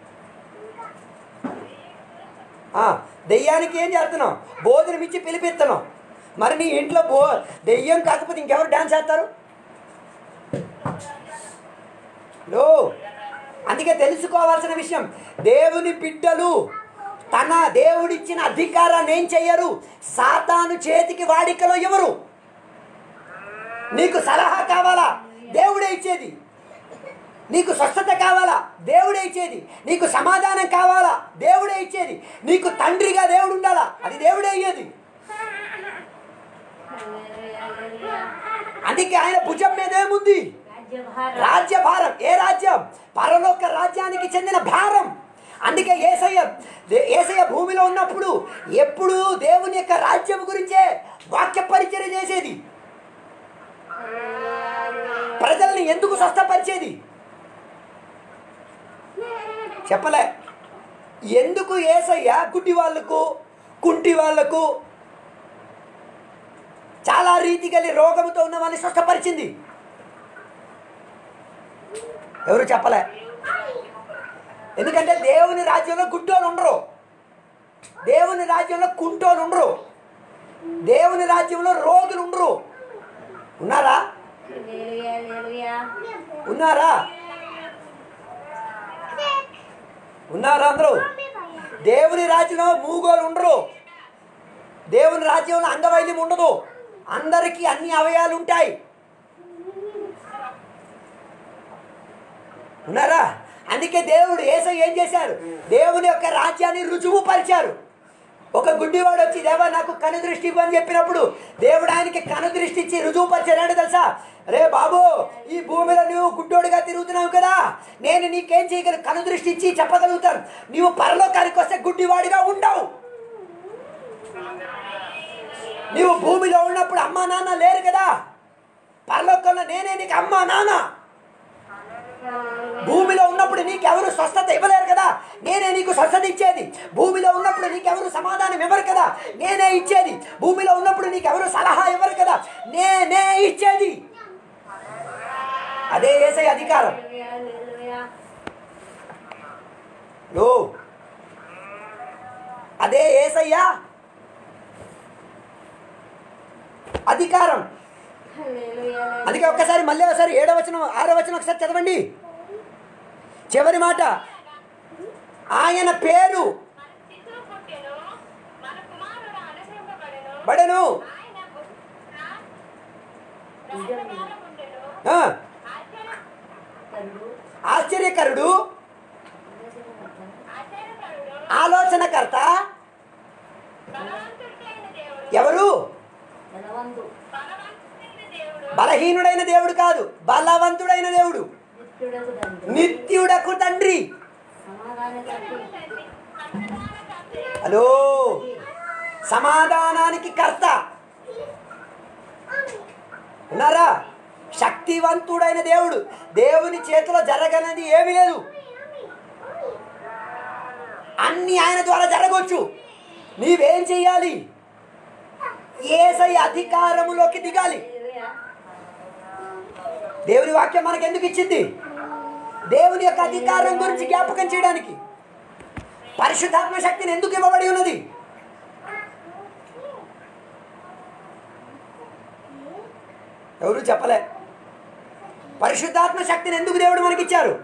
ఆ, దెయ్యానికి ఏం చేస్తున్నావు భోజనం ఇచ్చి పిలిపిస్తున్నావు మరి నీ ఇంట్లో బో దెయ్యం కాకపోతే ఇంకెవరు డ్యాన్స్ చేస్తారు లో అందుకే తెలుసుకోవాల్సిన విషయం దేవుని బిడ్డలు తన దేవుడిచ్చిన అధికారాన్ని ఏం చెయ్యరు సాతాను చేతికి వాడికలో ఎవరు నీకు సలహా కావాలా దేవుడే ఇచ్చేది నీకు స్వస్థత కావాలా దేవుడే ఇచ్చేది నీకు సమాధానం కావాలా దేవుడే ఇచ్చేది నీకు తండ్రిగా దేవుడు ఉండాలా అది దేవుడే అయ్యేది హల్లెలూయా, హల్లెలూయా. అందుకే ఆయన భుజం మీద ఏముంది రాజ్యభారం. రాజ్య భారం ఏ రాజ్యం పరలోక రాజ్యానికి చెందిన భారం అందుకే ఏసయ్య దే- ఏసయ్య భూమిలో ఉన్నప్పుడు ఎప్పుడు దేవుని యొక్క రాజ్యం గురించే వాక్య పరిచయం చేసేది ప్రజల్ని ఎందుకు స్వస్థపరిచేది చెప్పలే ఎందుకు ఏసయ్య గుడ్డి వాళ్ళకు కుంటి వాళ్ళకు చాలా రీతి గలి రోగముతో ఉన్న వాళ్ళని స్వస్థపరిచింది ఎవరు చెప్పలే ఎందుకంటే దేవుని రాజ్యంలో గుడ్డోలు ఉండరు దేవుని రాజ్యంలో కుంటోలు ఉండరు దేవుని రాజ్యంలో రోగులు ఉండరు ఉన్నారా హల్లెలూయా, హల్లెలూయా. ఉన్నారా ఉన్నారా అందరూ దేవుని రాజ్యంలో మూగోలు ఉండరు దేవుని రాజ్యంలో అంగవైద్యం ఉండదు అందరికీ అన్ని అవయాలు ఉంటాయి ఉన్నారా అందుకే దేవుడు ఏసై ఏం చేశారు దేవుని యొక్క రాజ్యాన్ని రుజువు పరిచారు ఒక గుడ్డివాడు వచ్చి దేవా నాకు కనుదృష్టి ఇవ్వని చెప్పినప్పుడు దేవుడు ఆయనకి కనుదృష్టి ఇచ్చి రుజువు పరిచాడు తెలుసా రే బాబు ఈ భూమిలో నువ్వు గుడ్డోడుగా తిరుగుతున్నావు కదా నేను నీకేం చేయగలను కనుదృష్టి ఇచ్చి చెప్పగలుగుతాను నువ్వు పరలోకానికి వస్తే గుడ్డివాడిగా ఉండవు నీవు భూమిలో ఉన్నప్పుడు అమ్మా నాన్న లేరు కదా పరలోకంలో నేనే నీకు అమ్మా నాన్న భూమిలో ఉన్నప్పుడు నీకెవరు స్వస్థత ఇవ్వలేరు కదా నేనే నీకు స్వస్థత ఇచ్చేది భూమిలో ఉన్నప్పుడు నీకెవరు సమాధానం ఇవ్వరు కదా నేనే ఇచ్చేది భూమిలో ఉన్నప్పుడు నీకెవరు సలహా ఇవ్వరు కదా నేనే ఇచ్చేది అదే ఏసై అధికారం హల్లెలూయా, హల్లెలూయా. లో అదే ఏసయ్యా అధికారం హల్లెలూయా, అందుకే ఒక్కసారి మళ్ళీ ఒకసారి ఏడో వచనం ఆరో వచనం ఒకసారి చదవండి చివరి మాట ఆయన పేరు మన శిశువు పుట్టెను, మన కుమారుడు అనుగ్రహింపబడెను. బడెను ఆయన పుట్టిన రాజభారం ఉండెను. ఆ, ఆశ్చర్య- తండ్రు, ఆశ్చర్యకరుడు ఆశ్చర్యకరుడు, ఆలోచనకర్త బలవంతుడైన దేవుడు, ఎవరు బలవంతు, బలవంతుడైన దేవుడు, బలహీనుడైన దేవుడు కాదు బలవంతుడైన దేవుడు నిత్యుడకు తండ్రి, నిత్యుడకు తండ్రి సమాధానకర్త, తండ్రి, సమాధానకర్త, హలో సమాధానానికి కర్త ఉన్నారా శక్తివంతుడైన దేవుడు దేవుని చేతిలో జరగనది ఏమీ లేదు అన్ని ఆయన ద్వారా జరగవచ్చు నీవేం చెయ్యాలి ఏసై అధికారములోకి దిగాలి హల్లెలూయా. దేవుని వాక్యం మనకు ఎందుకు ఇచ్చింది దేవుని యొక్క అధికారం గురించి జ్ఞాపకం చేయడానికి పరిశుద్ధాత్మ శక్తిని ఎందుకు ఇవ్వబడి ఉన్నది ఎవరు చెప్పలే పరిశుద్ధాత్మ శక్తిని ఎందుకు దేవుడు మనకిచ్చారు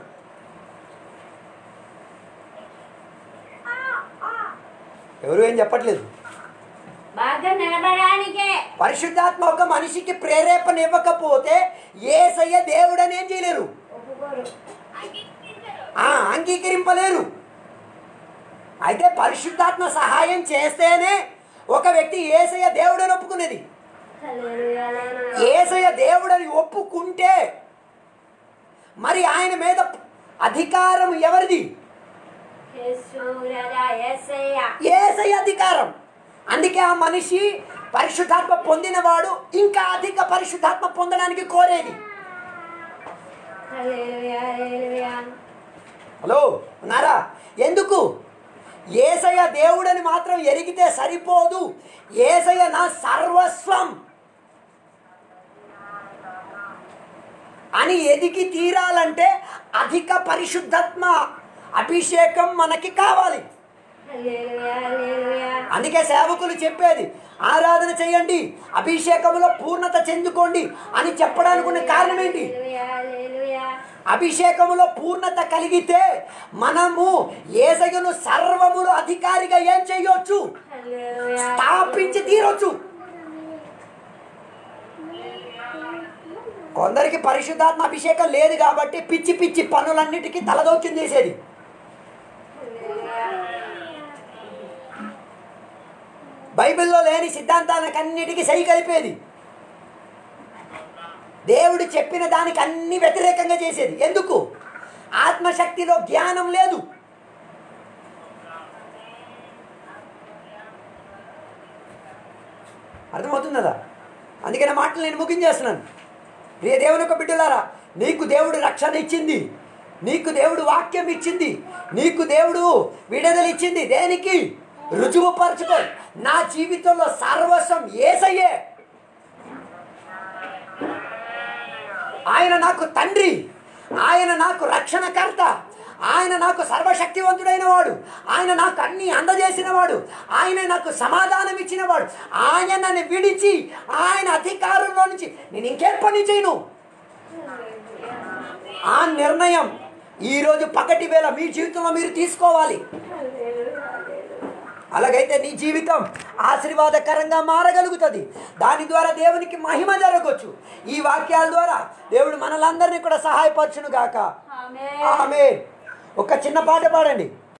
ఎవరు ఏం చెప్పట్లేదు బాగా నిలబడానికే పరిశుద్ధాత్మ ఒక మనిషికి ప్రేరేపణ ఇవ్వకపోతే ఏసయ్య దేవుడని ఏం చేయలేరు ఒప్పుకోరు ఆ, అంగీకరింపలేరు అయితే పరిశుద్ధాత్మ సహాయం చేస్తేనే ఒక వ్యక్తి ఏసయ్య దేవుడని ఒప్పుకునేది హల్లెలూయా, హల్లెలూయా. ఏసయ్య దేవుడని ఒప్పుకుంటే మరి ఆయన మీద అధికారం ఎవరిది యేసు రాజా యేసయ్య. ఏసయ్య అధికారం అందుకే ఆ మనిషి పరిశుద్ధాత్మ పొందినవాడు ఇంకా అధిక పరిశుద్ధాత్మ పొందడానికి కోరేది హల్లెలూయా, హల్లెలూయా. హలో ఉన్నారా ఎందుకు ఏసయ్య దేవుడని మాత్రం ఎరిగితే సరిపోదు ఏసయ్య నా సర్వస్వం అని ఎదిగి తీరాలంటే అధిక పరిశుద్ధాత్మ అభిషేకం మనకి కావాలి హల్లెలూయా, హల్లెలూయా. అందుకే సేవకులు చెప్పేది ఆరాధన చేయండి అభిషేకంలో పూర్ణత చెందుకోండి అని చెప్పడానికి ఉన్న కారణం ఏంటి హల్లెలూయా, హల్లెలూయా. అభిషేకములో పూర్ణత కలిగితే మనము ఏసగను సర్వములు అధికారిగా ఏం చేయొచ్చు హల్లెలూయా. స్థాపించి తీరొచ్చు కొందరికి పరిశుద్ధాత్మ అభిషేకం లేదు కాబట్టి పిచ్చి పిచ్చి పనులన్నిటికీ తలదోచం చేసేది బైబిల్లో లేని సిద్ధాంతాలకు అన్నిటికీ సై కలిపేది దేవుడు చెప్పిన దానికి అన్ని వ్యతిరేకంగా చేసేది ఎందుకు ఆత్మశక్తిలో జ్ఞానం లేదు అర్థమవుతున్నదా అందుకని మాటలు నేను ముగించేస్తున్నాను ప్రియ దేవుని యొక్క బిడ్డలారా నీకు దేవుడు రక్షణ ఇచ్చింది నీకు దేవుడు వాక్యం ఇచ్చింది నీకు దేవుడు విడుదల ఇచ్చింది దేనికి రుజువుపరచుకో నా జీవితంలో సర్వస్వం ఏసయ్యే ఆయన నాకు తండ్రి ఆయన నాకు రక్షణకర్త ఆయన నాకు సర్వశక్తివంతుడైన వాడు ఆయన నాకు అన్ని అందజేసిన వాడు ఆయన నాకు సమాధానం ఇచ్చిన వాడు ఆయన నన్ను విడిచి ఆయన అధికారంలో నుంచి నేను ఇంకేం పని చేయను ఆ నిర్ణయం ఈరోజు పగటి వేళ మీ జీవితంలో మీరు తీసుకోవాలి అలాగైతే నీ జీవితం ఆశీర్వాదకరంగా మారగలుగుతుంది దాని ద్వారా దేవునికి మహిమ జరగవచ్చు ఈ వాక్యాల ద్వారా దేవుడు మనలందరినీ కూడా సహాయపరచును గాక ఆమేన్. ఆమె ఒక చిన్న పాట పాడండి